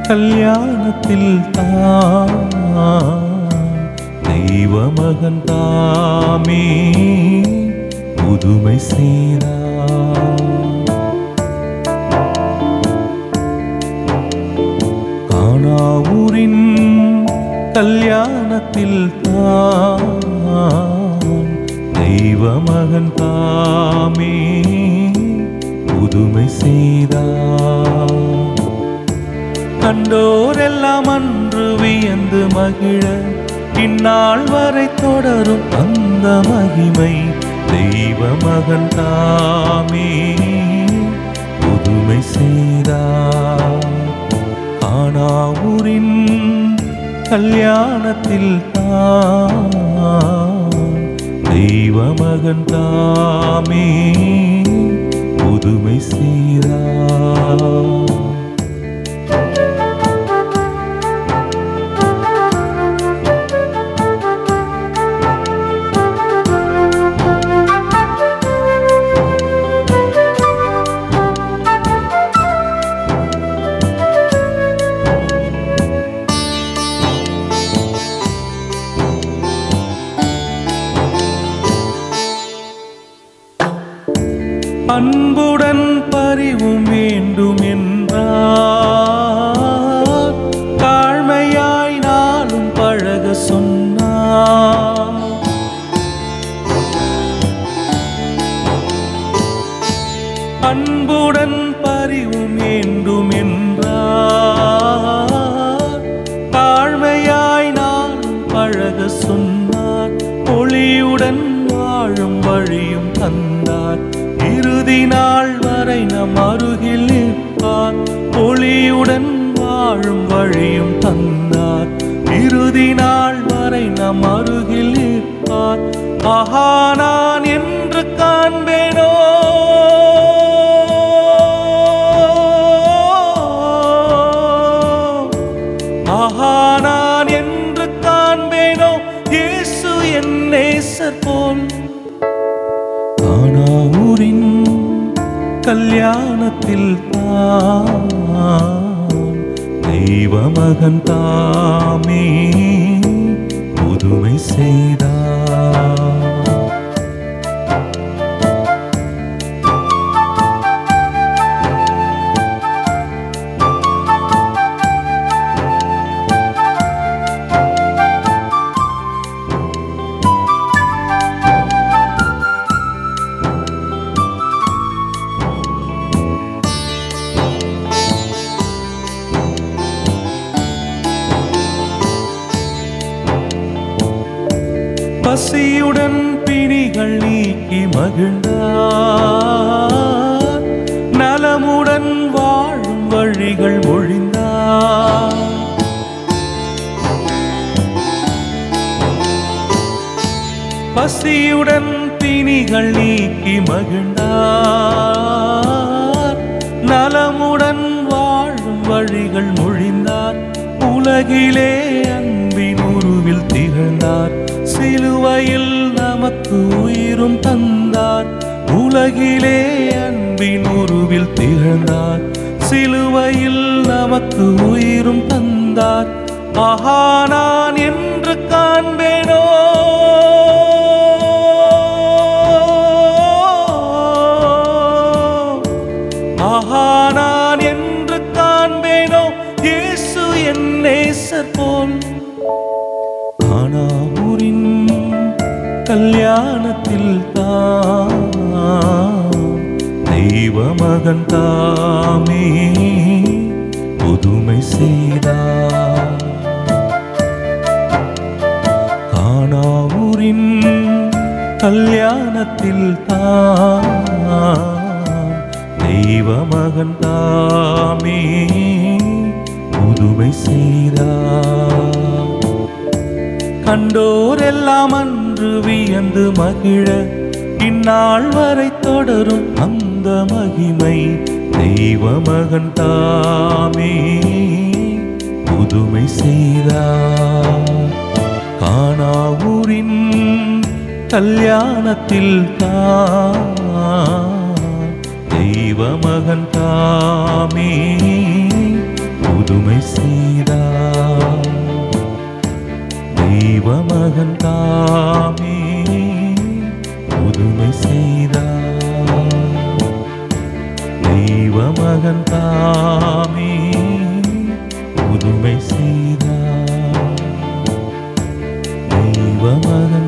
கல்யாணத்தில் தான் தெய்வ மகன் தாமே புதுமை செய்தார் காணாவூரின் கல்யாணத்தில் தான் தெய்வ மகன் தாமே புதுமை செய்தார் கண்டோரெல்லாம் அன்று வியந்து மகிழ இந்நாள் வரை தொடரும் அந்த மகிமை தெய்வ மகன் தாமே புதுமை செய்தார் காணாவூரின் கல்யாணத்தில் தான் தெய்வ மகன் தாமே புதுமை செய்தார் அன்புடன் பரிவும் வேண்டும் என்றார் தாழ்மையாய் நாளும் பழக சொன்னார் அன்புடன் பரிவும் வேண்டும் என்றார் தாழ்மையாய் நாளும் பழக சொன்னார் ஒளியுடன் வாழும் வழியும் தந்தார் இறுதி நாள் வரை நம் அருகில் நிற்பார் ஒளியுடன் வாழும் வழியும் தந்தார் இறுதி நாள் வரை நம் அருகில் நிற்பார் ஆஹா நான் என்று காண்பேனோ ஆஹா நான் என்று காண்பேனோ இயேசு என் நேசர் போல் காணாவூரின் கல்யாணத்தில் தான் தெய்வ மகன் தாமே புதுமை செய்தார் பசியுடன் பிணிகள் நீக்கி மகிழ்ந்தார் நலமுடன் வாழும் வழிகள் ஒழிந்தார் பசியுடன் பிணிகள் நீக்கி மகிழ்ந்தார் நலமுடன் வாழும் வழிகள் மொழிந்தார் உலகிலே அன்பின் உருவில் திகழ்ந்தார் சிலுவையில் நமக்கு உயிரும் தந்தார் உலகிலே அன்பின் உருவில் திகழ்ந்தார் சிலுவையில் நமக்கு உயிரும் தந்தார் ஆஹா நான் என்று காண்பேனோ ஆஹா நான் என்று காண்பேனோ இயேசு என் நேசர் போல் காணாவூரின் கல்யாணத்தில் தான் தெய்வ மகன் தாமே புதுமை செய்தார் காணாவூரின் கல்யாணத்தில் தான் தெய்வ மகன் தாமே புதுமை செய்தார் கண்டோரெல்லாம் அன்று வியந்து மகிழ இந்நாள் வரை தொடரும் அந்த மகிமை தெய்வ மகன் தாமே புதுமை செய்தார் காணாவூரின் கல்யாணத்தில் தான் தெய்வ மகன் தாமே புது புதுமை செய்தார் தெய்வ மகன் தாமே புதுமை செய்தார் தெய்வ மகன் தாமே புதுமை செய்தார் தெய்வ மகன்